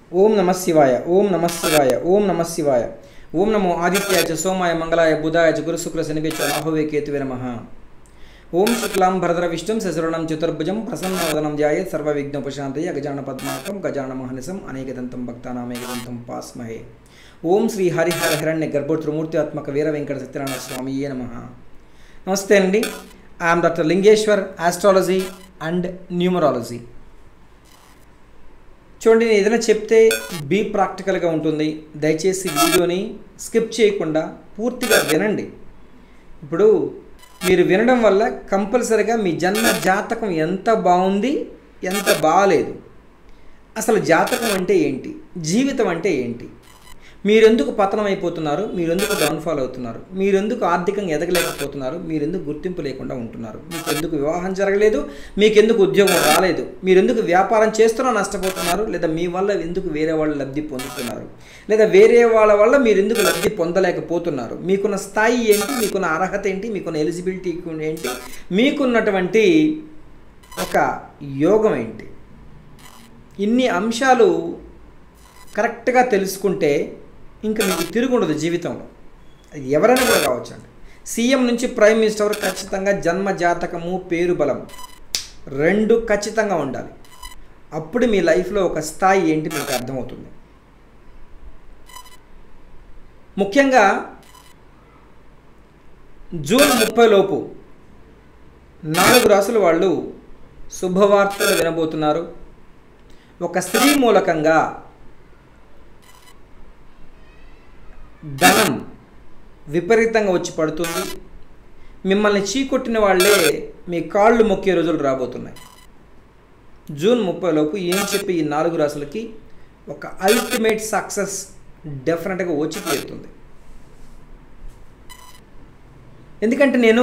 ఓం నమ శివాయ ఓం నమ శివాయ ఓం నమ శివాయ ఓం నమో ఆదిత్యాయ చ సోమాయ మంగళాయ బుధాయ చ గురుశుక్ర శనివే చ రాహువే కేతువే నమః ఓం శుక్లాం భరధర విష్ణుం శశురణం చతుర్భుజం ప్రసన్నవదనం ధ్యాయేత్ సర్వ విఘ్నోపశాంతయ గజాన పద్మాకం గజాన మహనిసం అనేకదంతం భక్తానామేకదంతం పాస్మహే ఓం శ్రీ హరిహర హిరణ్య గర్భోత్రమూర్త్యాత్మక వీర వెంకట సత్యనారాయణ స్వామియే నమ నమస్తే అండి I'm doctor Lingeshwar astrology and numerology చూడండి నేను ఏదైనా చెప్తే బీ ప్రాక్టికల్గా ఉంటుంది దయచేసి వీడియోని స్కిప్ చేయకుండా పూర్తిగా వినండి ఇప్పుడు మీరు వినడం వల్ల కంపల్సరిగా మీ జన్మ జాతకం ఎంత బాగుంది ఎంత బాగాలేదు అసలు జాతకం అంటే ఏంటి జీవితం అంటే ఏంటి మీరెందుకు పతనం అయిపోతున్నారు మీరెందుకు డౌన్ఫాల్ అవుతున్నారు మీరెందుకు ఆర్థికంగా ఎదగలేకపోతున్నారు మీరెందుకు గుర్తింపు లేకుండా ఉంటున్నారు మీకు ఎందుకు వివాహం జరగలేదు మీకు ఎందుకు ఉద్యోగం రాలేదు మీరెందుకు వ్యాపారం చేస్తున్నా నష్టపోతున్నారు లేదా మీ వల్ల ఎందుకు వేరే వాళ్ళు లబ్ధి పొందుతున్నారు లేదా వేరే వాళ్ళ వల్ల మీరు ఎందుకు లబ్ధి పొందలేకపోతున్నారు మీకున్న స్థాయి ఏంటి మీకున్న అర్హత ఏంటి మీకున్న ఎలిజిబిలిటీ ఏంటి మీకున్నటువంటి ఒక యోగం ఏంటి ఇన్ని అంశాలు కరెక్ట్గా తెలుసుకుంటే ఇంకా మీకు తిరుగుండదు జీవితంలో అది ఎవరైనా కూడా కావచ్చు అండి సీఎం నుంచి ప్రైమ్ మినిస్టర్ వరకు ఖచ్చితంగా జన్మ జాతకము పేరు బలం రెండు ఖచ్చితంగా ఉండాలి అప్పుడు మీ లైఫ్లో ఒక స్థాయి ఏంటి మీకు అర్థమవుతుంది ముఖ్యంగా జూన్ ముప్పై లోపు నాలుగు రాసుల వాళ్ళు శుభవార్తలు వినబోతున్నారు ఒక స్త్రీ మూలకంగా ధనం విపరీతంగా వచ్చి పడుతుంది మిమ్మల్ని చీకొట్టిన వాళ్ళే మీ కాళ్ళు మొక్కే రోజులు రాబోతున్నాయి జూన్ ముప్పై లోపు ఏం చెప్పి ఈ నాలుగు రాసులకి ఒక అల్టిమేట్ సక్సెస్ డెఫినెట్గా వచ్చి తీరుతుంది ఎందుకంటే నేను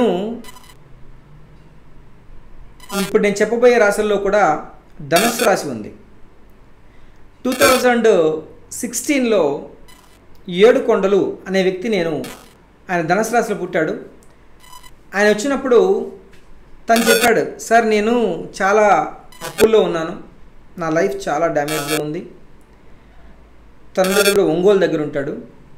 ఇప్పుడు నేను చెప్పబోయే రాశుల్లో కూడా ధనుసు రాశి ఉంది టూ థౌజండ్ సిక్స్టీన్లో ఏడు కొండలు అనే వ్యక్తి నేను ఆయన ధనుసు రాశిలో పుట్టాడు ఆయన వచ్చినప్పుడు తను చెప్పాడు సార్ నేను చాలా అప్పుల్లో ఉన్నాను నా లైఫ్ చాలా డ్యామేజ్లో ఉంది తన దగ్గర ఒంగోలు దగ్గర ఉంటాడు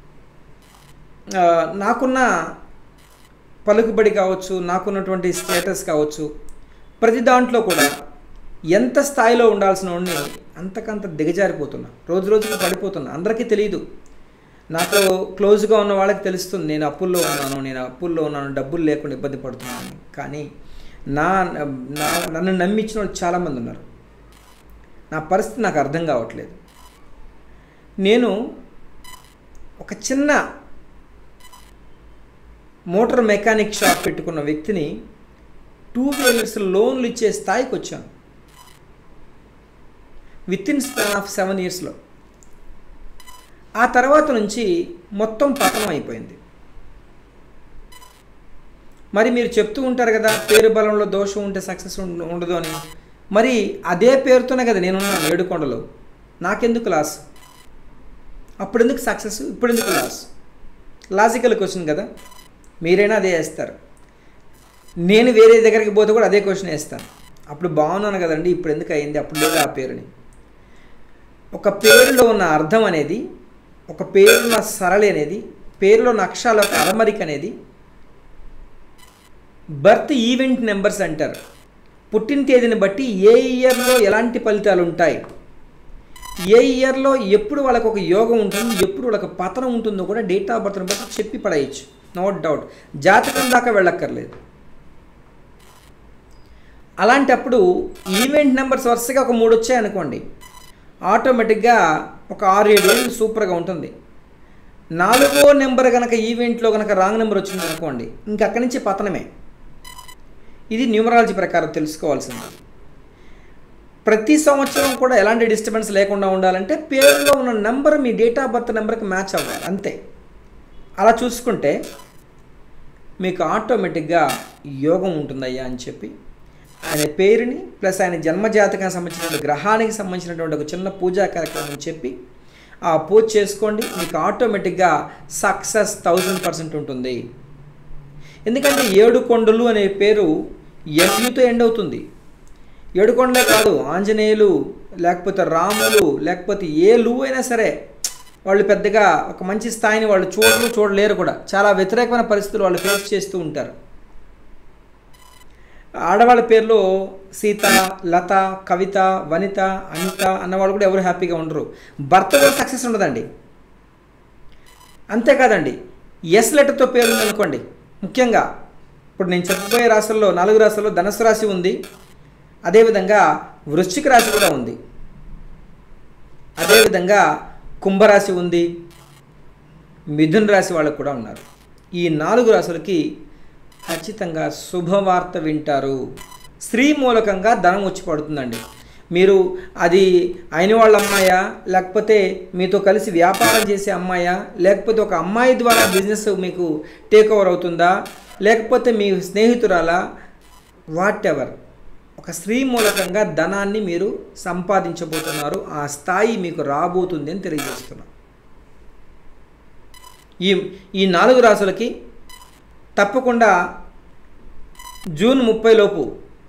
నాకున్న పలుకుబడి కావచ్చు నాకున్నటువంటి స్టేటస్ కావచ్చు ప్రతి దాంట్లో కూడా ఎంత స్థాయిలో ఉండాల్సిన వాడిని అంతకంత దిగజారిపోతున్నా రోజు రోజుకి పడిపోతున్నా అందరికీ తెలియదు నాతో క్లోజ్గా ఉన్న వాళ్ళకి తెలుస్తుంది నేను అప్పుల్లో ఉన్నాను నేను అప్పుల్లో ఉన్నాను డబ్బులు లేకుండా ఇబ్బంది పడుతున్నాను కానీ నా నా నన్ను నమ్మించిన వాళ్ళు చాలామంది ఉన్నారు నా పరిస్థితి నాకు అర్థం కావట్లేదు నేను ఒక చిన్న మోటార్ మెకానిక్ షాప్ పెట్టుకున్న వ్యక్తిని టూ వీలర్స్ లోన్లు ఇచ్చే స్థాయికి వచ్చాను within span of seven ఇయర్స్లో ఆ తర్వాత నుంచి మొత్తం పతనం అయిపోయింది మరి మీరు చెప్తూ ఉంటారు కదా పేరు బలంలో దోషం ఉంటే సక్సెస్ ఉండదు అని మరి అదే పేరుతోనే కదా నేనున్నాను ఏడుకొండలో నాకెందుకు లాస్ అప్పుడు ఎందుకు సక్సెస్ ఇప్పుడు ఎందుకు లాస్ లాజికల్ క్వశ్చన్ కదా మీరైనా అదే వేస్తారు నేను వేరే దగ్గరికి పోతే కూడా అదే క్వశ్చన్ వేస్తాను అప్పుడు బాగున్నాను కదండి ఇప్పుడు ఎందుకు అయింది అప్పుడు లేదు ఆ పేరుని ఒక పేరులో ఉన్న అర్థం అనేది ఒక పేరున్న సరళి అనేది పేరులో ఉన్న అక్షరాల యొక్క అరమరిక అనేది బర్త్ ఈవెంట్ నెంబర్స్ అంటారు పుట్టిన తేదీని బట్టి ఏ ఇయర్లో ఎలాంటి ఫలితాలు ఉంటాయి ఏ ఇయర్లో ఎప్పుడు వాళ్ళకు ఒక యోగం ఉంటుంది ఎప్పుడు వాళ్ళకి పతనం ఉంటుందో కూడా డేట్ ఆఫ్ బర్త్ని బట్టి చెప్పి పడేయచ్చు నో డౌట్ జాతకం దాకా వెళ్ళక్కర్లేదు అలాంటప్పుడు ఈవెంట్ నెంబర్స్ వరుసగా ఒక మూడు వచ్చాయనుకోండి ఆటోమేటిక్గా ఒక ఆరు ఏడు ఏళ్ళు సూపర్గా ఉంటుంది నాలుగో నెంబర్ కనుక ఈవెంట్లో కనుక రాంగ్ నెంబర్ వచ్చింది అనుకోండి ఇంక అక్కడి నుంచి పతనమే ఇది న్యూమరాలజీ ప్రకారం తెలుసుకోవాల్సింది ప్రతి సంవత్సరం కూడా ఎలాంటి డిస్టర్బెన్స్ లేకుండా ఉండాలంటే పేరులో ఉన్న నెంబర్ మీ డేట్ ఆఫ్ బర్త్ నెంబర్కి మ్యాచ్ అవ్వాలి అంతే అలా చూసుకుంటే మీకు ఆటోమేటిక్గా యోగం ఉంటుందయ్యా అని చెప్పి ఆయన పేరుని ప్లస్ ఆయన జన్మజాతకానికి సంబంధించినటువంటి గ్రహానికి సంబంధించినటువంటి ఒక చిన్న పూజా కార్యక్రమం చెప్పి ఆ పూజ చేసుకోండి మీకు ఆటోమేటిక్గా సక్సెస్ థౌజండ్ పర్సెంట్ ఉంటుంది ఎందుకంటే ఏడు కొండలు అనే పేరు ఎన్యుతో ఎండ్ అవుతుంది ఏడుకొండలే కాదు ఆంజనేయులు లేకపోతే రాములు లేకపోతే ఏ లు అయినా సరే వాళ్ళు పెద్దగా ఒక మంచి స్థాయిని వాళ్ళు చూడరు చూడలేరు కూడా చాలా వ్యతిరేకమైన పరిస్థితులు వాళ్ళు ఫేస్ చేస్తూ ఉంటారు ఆడవాళ్ళ పేర్లు సీత లత కవిత వనిత అనిత అన్నవాళ్ళు కూడా ఎవరు హ్యాపీగా ఉండరు భర్త కూడా సక్సెస్ ఉండదండి అంతేకాదండి ఎస్ లెటర్తో పేరు ఉంది అనుకోండి ముఖ్యంగా ఇప్పుడు నేను చెప్పబోయే రాశుల్లో నాలుగు రాశుల్లో ధనుసు రాశి ఉంది అదేవిధంగా వృశ్చిక రాశి కూడా ఉంది అదేవిధంగా కుంభరాశి ఉంది మిథున రాశి వాళ్ళకు కూడా ఉన్నారు ఈ నాలుగు రాశులకి ఖచ్చితంగా శుభవార్త వింటారు స్త్రీ మూలకంగా ధనం వచ్చి పడుతుందండి మీరు అది అయిన వాళ్ళ అమ్మాయా లేకపోతే మీతో కలిసి వ్యాపారం చేసే అమ్మాయా లేకపోతే ఒక అమ్మాయి ద్వారా బిజినెస్ మీకు టేక్ ఓవర్ అవుతుందా లేకపోతే మీ స్నేహితురాలా వాట్ ఎవర్ ఒక స్త్రీ మూలకంగా ధనాన్ని మీరు సంపాదించబోతున్నారు ఆ స్థాయి మీకు రాబోతుంది అని తెలియజేస్తున్నాం ఈ ఈ నాలుగు రాసులకి తప్పకుండా జూన్ ముప్పై లోపు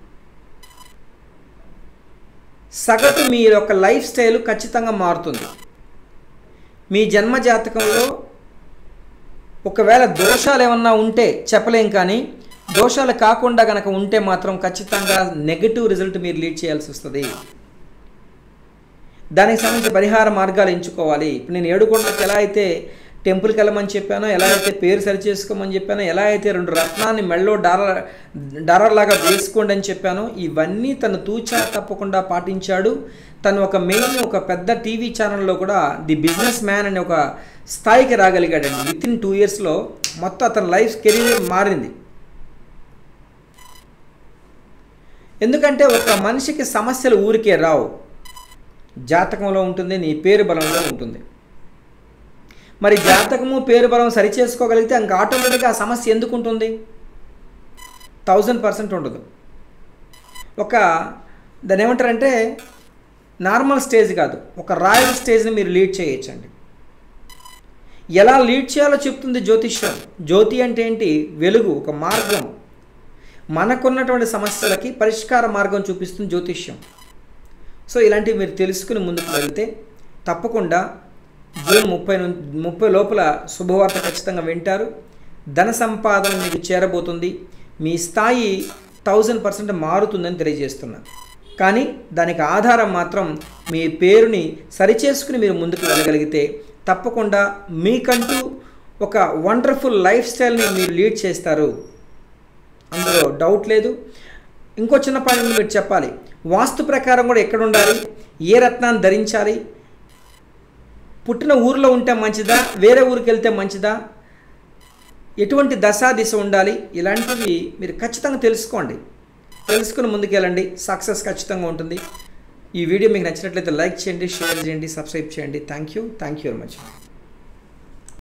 సగటు మీ యొక్క లైఫ్ స్టైల్ ఖచ్చితంగా మారుతుంది మీ జన్మ జాతకంలో ఒకవేళ దోషాలు ఏమన్నా ఉంటే చెప్పలేం కానీ దోషాలు కాకుండా కనుక ఉంటే మాత్రం ఖచ్చితంగా నెగటివ్ రిజల్ట్ మీరు లీడ్ చేయాల్సి వస్తుంది దానికి సంబంధించి పరిహార మార్గాలు ఎంచుకోవాలి ఇప్పుడు నేను ఏడుకొండలకు ఎలా అయితే టెంపుల్కి వెళ్ళమని చెప్పానో ఎలా అయితే పేరు సరి చేసుకోమని చెప్పానో ఎలా అయితే రెండు రత్నాన్ని మెళ్ళో డాలర్ డాలర్ లాగా వేసుకోండి అని చెప్పానో ఇవన్నీ తను తూచా తప్పకుండా పాటించాడు తను ఒక మెయిన్ ఒక పెద్ద టీవీ ఛానల్లో కూడా ది బిజినెస్ మ్యాన్ అనే ఒక స్థాయికి రాగలిగాడండి విత్ ఇన్ టూ ఇయర్స్లో మొత్తం అతని లైఫ్ కెరీర్ మారింది ఎందుకంటే ఒక మనిషికి సమస్యలు ఊరికే రావు జాతకంలో ఉంటుంది నీ పేరు బలంలో ఉంటుంది మరి జాతకము పేరు బలం సరి చేసుకోగలిగితే ఇంకా ఆటోమేటిక్గా ఆ సమస్య ఎందుకు ఉంటుంది థౌజండ్ పర్సెంట్ ఉండదు ఒక దాన్ని ఏమంటారంటే నార్మల్ స్టేజ్ కాదు ఒక రాయల్ స్టేజ్ని మీరు లీడ్ చేయొచ్చండి ఎలా లీడ్ చేయాలో చెప్తుంది జ్యోతిష్యం జ్యోతి అంటే ఏంటి వెలుగు ఒక మార్గం మనకున్నటువంటి సమస్యలకి పరిష్కార మార్గం చూపిస్తుంది జ్యోతిష్యం సో ఇలాంటివి మీరు తెలుసుకుని ముందుకు వెళ్తే తప్పకుండా జూన్ ముప్పై ముప్పై లోపల శుభవార్త ఖచ్చితంగా వింటారు ధన సంపాదన మీకు చేరబోతుంది మీ స్థాయి థౌజండ్ పర్సెంట్ మారుతుందని తెలియజేస్తున్నా కానీ దానికి ఆధారం మాత్రం మీ పేరుని సరిచేసుకుని మీరు ముందుకు వెళ్ళగలిగితే తప్పకుండా మీకంటూ ఒక వండర్ఫుల్ లైఫ్ స్టైల్ని మీరు లీడ్ చేస్తారు అందులో డౌట్ లేదు ఇంకో చిన్న పాయింట్ మీరు చెప్పాలి వాస్తు ప్రకారం కూడా ఎక్కడ ఉండాలి ఏ రత్నాన్ని ధరించాలి పుట్టిన ఊరిలో ఉంటే మంచిదా వేరే ఊరికి వెళ్తే మంచిదా ఎటువంటి దశా దిశ ఉండాలి ఇలాంటివి మీరు ఖచ్చితంగా తెలుసుకోండి తెలుసుకుని ముందుకెళ్ళండి సక్సెస్ ఖచ్చితంగా ఉంటుంది ఈ వీడియో మీకు నచ్చినట్లయితే లైక్ చేయండి షేర్ చేయండి సబ్స్క్రైబ్ చేయండి thank you thank you very much